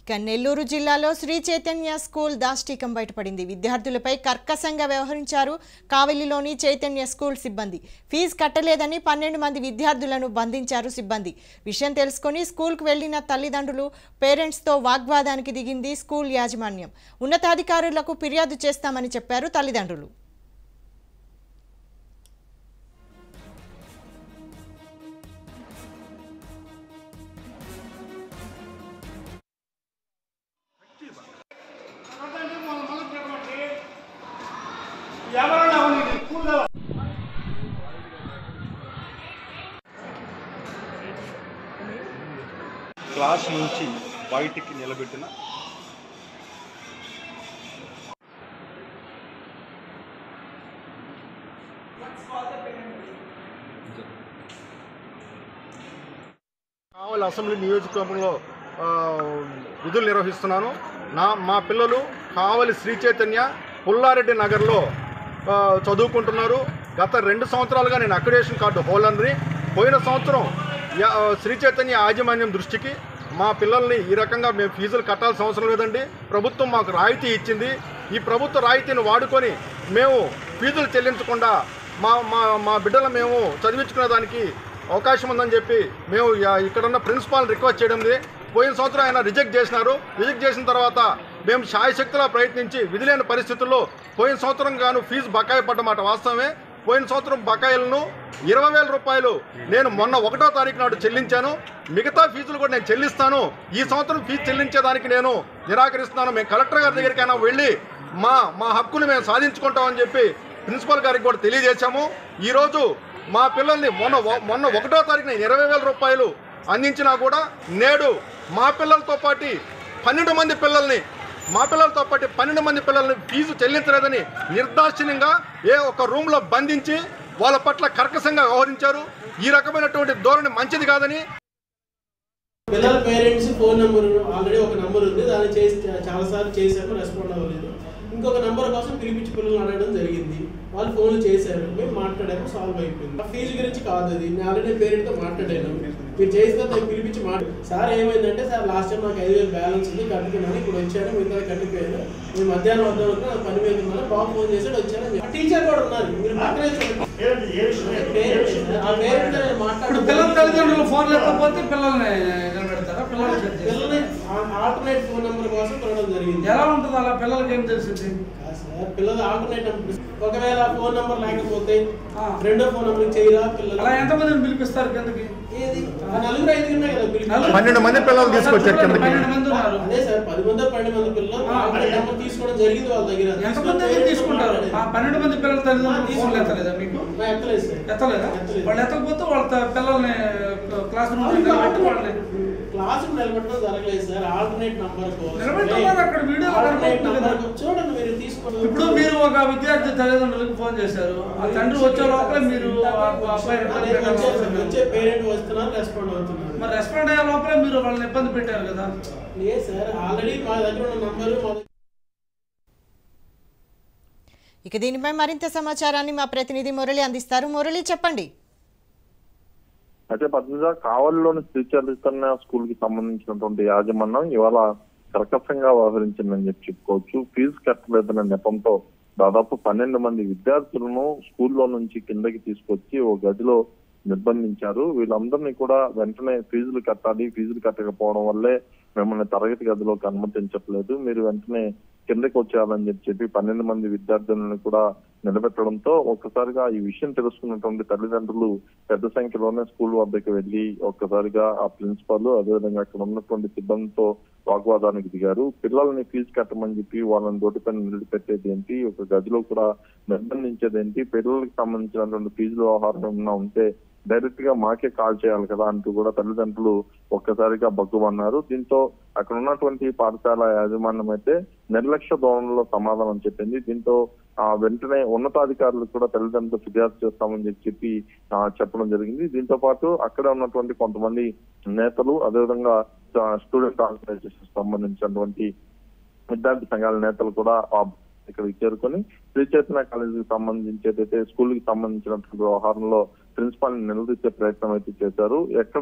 ఇక నెల్లూరు జిల్లాలో శ్రీ చైతన్య స్కూల్ దాష్టీకం బయటపడింది విద్యార్థులపై కర్కశంగా వ్యవహరించారు కావలిలోని చైతన్య స్కూల్ సిబ్బంది ఫీజు కట్టలేదని పన్నెండు మంది విద్యార్థులను బంధించారు సిబ్బంది విషయం తెలుసుకొని స్కూల్కు వెళ్లిన తల్లిదండ్రులు పేరెంట్స్తో వాగ్వాదానికి దిగింది స్కూల్ యాజమాన్యం ఉన్నతాధికారులకు ఫిర్యాదు చేస్తామని చెప్పారు తల్లిదండ్రులు క్లాస్ నుంచి బయటికి నిలబెట్టిన కావలి అసెంబ్లీ నియోజకవర్గంలో ఆ, విధులు నిర్వహిస్తున్నాను నా మా పిల్లలు కావలి శ్రీ చైతన్య పుల్లారెడ్డి నగర్లో ఆ, చదువుకుంటున్నారు గత రెండు సంవత్సరాలుగా నేను అక్రిడేషన్ కార్డు హోల్డర్ని పోయిన సంవత్సరం యా- ఆ, శ్రీ చైతన్య యాజమాన్యం దృష్టికి మా పిల్లల్ని ఈ రకంగా మేము ఫీజులు కట్టాల్సిన అవసరం లేదండి ప్రభుత్వం మాకు రాయితీ ఇచ్చింది ఈ ప్రభుత్వ రాయితీని వాడుకొని మేము ఫీజులు చెల్లించకుండా మా మా మా బిడ్డలు మేము చదివించుకునే దానికి అవకాశం ఉందని చెప్పి మేము యా- ఇక్కడున్న ప్రిన్సిపాల్ రిక్వెస్ట్ చేయడం ఉంది. పోయిన సంవత్సరం ఆయన రిజెక్ట్ చేసినారు రిజెక్ట్ చేసిన తర్వాత మేము శాయశక్తిలా ప్రయత్నించి విధిలేని పరిస్థితుల్లో పోయిన సంవత్సరం గాను ఫీజు బకాయి పడ్డమాట వాస్తవమే పోయిన సంవత్సరం బకాయిలను ఇరవై వేల రూపాయలు నేను మొన్న ఒకటో తారీఖు నాడు చెల్లించాను మిగతా ఫీజులు కూడా నేను చెల్లిస్తాను ఈ సంవత్సరం ఫీజు చెల్లించేదానికి నేను నిరాకరిస్తున్నాను మేము కలెక్టర్ గారి దగ్గరికైనా వెళ్ళి మా మా హక్కును మేము సాధించుకుంటామని చెప్పి ప్రిన్సిపల్ గారికి కూడా తెలియజేశాము ఈరోజు మా పిల్లల్ని మొన్న ఒ- మొన్న ఒకటో తారీఖున ఇరవై వేల రూపాయలు అందించినా కూడా నేడు మా పిల్లలతో పాటు పన్నెండు మంది పిల్లల్ని మా పిల్లలతో పాటు పన్నెండు మంది పిల్లల్ని ఫీజు చెల్లించలేదని నిర్దాక్షిణ్యంగా ఏ ఒక్క రూమ్లో బంధించి వాళ్ళ పట్ల కర్కశంగా వ్యవహరించారు ఈ రకమైనటువంటి ధోరణి మంచిది కాదని పిల్లల పేరెంట్స్ ఫోన్ నెంబర్ ఆల్రెడీ ఒక నెంబర్ ఉంది దాన్ని చేసి చాలా సార్లు చేశాము రెస్పాండ్ అవ్వలేదు ఇంకొక నెంబర్ కోసం పిలిపించి పిల్లలు అడగడం జరిగింది వాళ్ళు ఫోన్లు చేశారు మేము మాట్లాడాము సాల్వ్ అయిపోయింది ఆ ఫీజు గురించి కాదు అది నేను ఆల్రెడీ పేరెంట్ తో మాట్లాడాను మీరు చేసిన దాన్ని పిలిపించి మాట సార్ ఏమైందంటే సార్ లాస్ట్ టైం నాకు ఐదు వేలు బ్యాలెన్స్ ఉంది కట్టుకున్నాను ఇప్పుడు వచ్చాను మిగతా కట్టిపోయాను నేను మధ్యాహ్నం వద్ద వరకు నాకు పని మీద ఉన్నాను బాబు ఫోన్ చేశాడు వచ్చాను టీచర్ కూడా ఉన్నారు మీరు పక్కనే చూడండి పేరెంట్ ఆ పేరెంట్ నేను ఇప్పుడు మాట్లాడు పిల్లల తల్లిదండ్రులు ఫోన్ లేకపోతే పిల్లల్ని నిలబెడతారా పిల్లలకి ఏం చేస్తారు? పిల్లల్ని ఆల్టర్నేట్ ఫోన్ నెంబర్ కోసం కొనడం జరిగింది ఎలా ఉంటుంది అలా పిల్లలకి ఏం తెలిసింది కాదు సార్ పిల్లలు ఆల్టర్నేట్ నెంబర్ ఒకవేళ ఫోన్ నెంబర్ లేకపోతే ఆ. రెండో ఫోన్ నెంబర్ చేయరా పిల్లలు అలా ఎంతమందిని పిలిపిస్తారు కిందకి ఏది ఆ నలుగురు ఐదుగురు ఉన్నాయి కదా పిల్లలు నలుగురు- పన్నెండు మంది పిల్లలు తీసుకొచ్చారు కిందకి. పన్నెండు మంది ఉన్నారు అదే సార్ పది మంది పన్నెండు మంది పిల్లలు ఆ. ఆల్టర్నేట్ నెంబర్ తీసుకోవడం జరిగింది వాళ్ళ దగ్గర ఎంతమంది అయితే తీసుకుంటారు ఆ పన్నెండు మంది పిల్లల తల్లిదండ్రులు ఫోన్లు ఎత్తలేదా మీకు నా ఎత్తలేదు సార్ ఎత్తలేదా ఎత్తలేదు. వాళ్ళు ఎత్తకపోతే వాళ్ళ త- పిల్లల్ని క్లాస్ రూమ్ నిలబెట్టి వాళ్ళని క్లాస్ నిలబెట్టడం జరగలేదు సార్ ఆల్టర్నేట్ నంబర్ నిలబెట్టున్నారు అక్కడ వీడియోలో ఆల్టర్నేట్ కనపడుతుంది కదా. నంబర్ చూడండి మీరు తీసుకోండి ఇప్పుడు మీరు ఒక విద్యార్థి తల్లిదండ్రులకు ఫోన్ చేశారు ఆ తండ్రి వచ్చే లోపల మీరు ఆ అబ్బాయిని ఇబ్బంది అదే వచ్చే పెట్టారు. వచ్చే పేరెంట్ వస్తున్నారు రెస్పాండ్ అవుతున్నారు మరి రెస్పాండ్ అయ్యే లోపల మీరు వాళ్ళని ఇబ్బంది పెట్టారు కదా లేదు సార్ ఆల్రెడీ మా దగ్గర ఉన్న నంబరు మా దగ్గర ఇక దీనిపై మరింత సమాచారాన్ని మా ప్రతినిధి మురళి అందిస్తారు మురళి చెప్పండి అయితే పద్మజ కావలిలోని శ్రీచరితన్న స్కూల్ కి సంబంధించినటువంటి యాజమాన్యం ఇవాళ కర్కశంగా వ్యవహరించిందని చెప్పి చెప్పుకోవచ్చు ఫీజు కట్టలేదనే నెపంతో దాదాపు పన్నెండు మంది విద్యార్థులను స్కూల్లో నుంచి కిందకి తీసుకొచ్చి ఓ గదిలో నిర్బంధించారు వీళ్ళందరినీ కూడా వెంటనే ఫీజులు కట్టాలి ఫీజులు కట్టకపోవడం వల్లే మిమ్మల్ని తరగతి గదిలోకి అనుమతించట్లేదు మీరు వెంటనే కిందకి వచ్చేయాలని చెప్పి చెప్పి పన్నెండు మంది విద్యార్థులను కూడా నిలబెట్టడంతో ఒక్కసారిగా ఈ విషయం తెలుసుకున్నటువంటి తల్లిదండ్రులు పెద్ద సంఖ్యలోనే స్కూల్ వద్దకు వెళ్లి ఒక్కసారిగా ఆ ప్రిన్సిపాల్ అదేవిధంగా అక్కడ ఉన్నటువంటి సిబ్బందితో వాగ్వాదానికి దిగారు పిల్లల్ని ఫీజు కట్టమని చెప్పి వాళ్ళని దోటిపైన నిలబెట్టేది ఏంటి ఒక గదిలో కూడా నిర్బంధించేది ఏంటి పిల్లలకి సంబంధించినటువంటి ఫీజుల వ్యవహారం ఏమన్నా ఉంటే డైరెక్ట్ గా మాకే కాల్ చేయాలి కదా అంటూ కూడా తల్లిదండ్రులు ఒక్కసారిగా బగ్గుమన్నారు దీంతో అక్కడ ఉన్నటువంటి పాఠశాల యాజమాన్యం అయితే నిర్లక్ష్య ధోరణిలో సమాధానం చెప్పింది దీంతో ఆ వెంటనే ఉన్నతాధికారులు కూడా తల్లిదండ్రులు ఫిర్యాదు చేస్తామని చెప్పి చెప్పి ఆ, చెప్పడం జరిగింది దీంతో పాటు అక్కడ ఉన్నటువంటి కొంతమంది నేతలు అదేవిధంగా స్టూడెంట్ ఆర్గనైజేషన్ సంబంధించినటువంటి విద్యార్థి సంఘాల నేతలు కూడా ఆ ఇక్కడికి చేరుకొని శ్రీ చైతన్య కాలేజీకి సంబంధించి ఏదైతే స్కూల్ కి సంబంధించినటువంటి వ్యవహారంలో ప్రిన్సిపాల్ ని నిలదీసే ప్రయత్నం అయితే చేశారు ఎక్కడ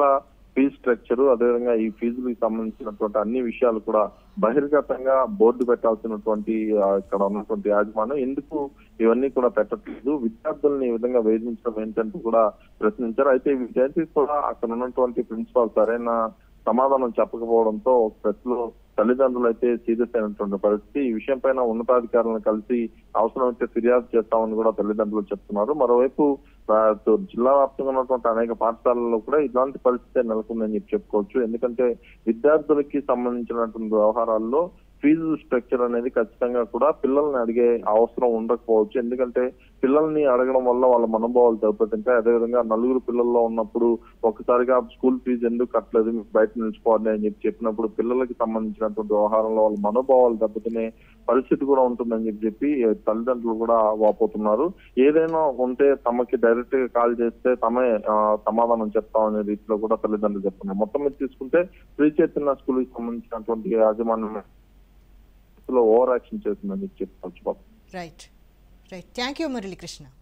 ఫీజు స్ట్రక్చర్ అదేవిధంగా ఈ ఫీజులకు సంబంధించినటువంటి అన్ని విషయాలు కూడా బహిర్గతంగా బోర్డు పెట్టాల్సినటువంటి ఆ, ఇక్కడ ఉన్నటువంటి యాజమాన్యం ఎందుకు ఇవన్నీ కూడా పెట్టట్లేదు విద్యార్థుల్ని ఈ విధంగా వేధించడం ఏంటంటూ కూడా ప్రశ్నించారు అయితే వీటన్నిటికీ కూడా అక్కడ ఉన్నటువంటి ప్రిన్సిపాల్ సరైన సమాధానం చెప్పకపోవడంతో ఒక ప్రశ్నలో తల్లిదండ్రులు అయితే సీరియస్ అయినటువంటి పరిస్థితి ఈ విషయం పైన ఉన్నతాధికారులను కలిసి అవసరమైతే ఫిర్యాదు చేస్తామని కూడా తల్లిదండ్రులు చెప్తున్నారు మరోవైపు ఆ, తో- జిల్లా వ్యాప్తంగా ఉన్నటువంటి అనేక పాఠశాలల్లో కూడా ఇలాంటి పరిస్థితి నెలకొందని చెప్పి చెప్పుకోవచ్చు ఎందుకంటే విద్యార్థులకి సంబంధించినటువంటి వ్యవహారాల్లో ఫీజు స్ట్రక్చర్ అనేది ఖచ్చితంగా కూడా పిల్లల్ని అడిగే అవసరం ఉండకపోవచ్చు ఎందుకంటే పిల్లల్ని అడగడం వల్ల వాళ్ళ మనోభావాలు దెబ్బతింటాయి అదేవిధంగా నలుగురు పిల్లల్లో ఉన్నప్పుడు ఒకసారిగా స్కూల్ ఫీజు ఎందుకు కట్టలేదు మీకు బయట నిలిచిపోవాలి అని చెప్పి చెప్పినప్పుడు పిల్లలకి సంబంధించినటువంటి వ్యవహారంలో వాళ్ళ మనోభావాలు దెబ్బతినే పరిస్థితి కూడా ఉంటుందని చెప్పి చెప్పి తల్లిదండ్రులు కూడా వాపోతున్నారు ఏదైనా ఉంటే తమకి డైరెక్ట్ గా కాల్ చేస్తే తమే ఆ, సమాధానం చెప్తామనే రీతిలో కూడా తల్లిదండ్రులు చెప్తున్నారు మొత్తం మీద తీసుకుంటే శ్రీ చైతన్య స్కూల్ కి సంబంధించినటువంటి యాజమాన్యం ఓవర్ యాక్షన్ చేసిందని చెప్పి చెప్పుకోవచ్చు బాబు right right thank you Muralikrishna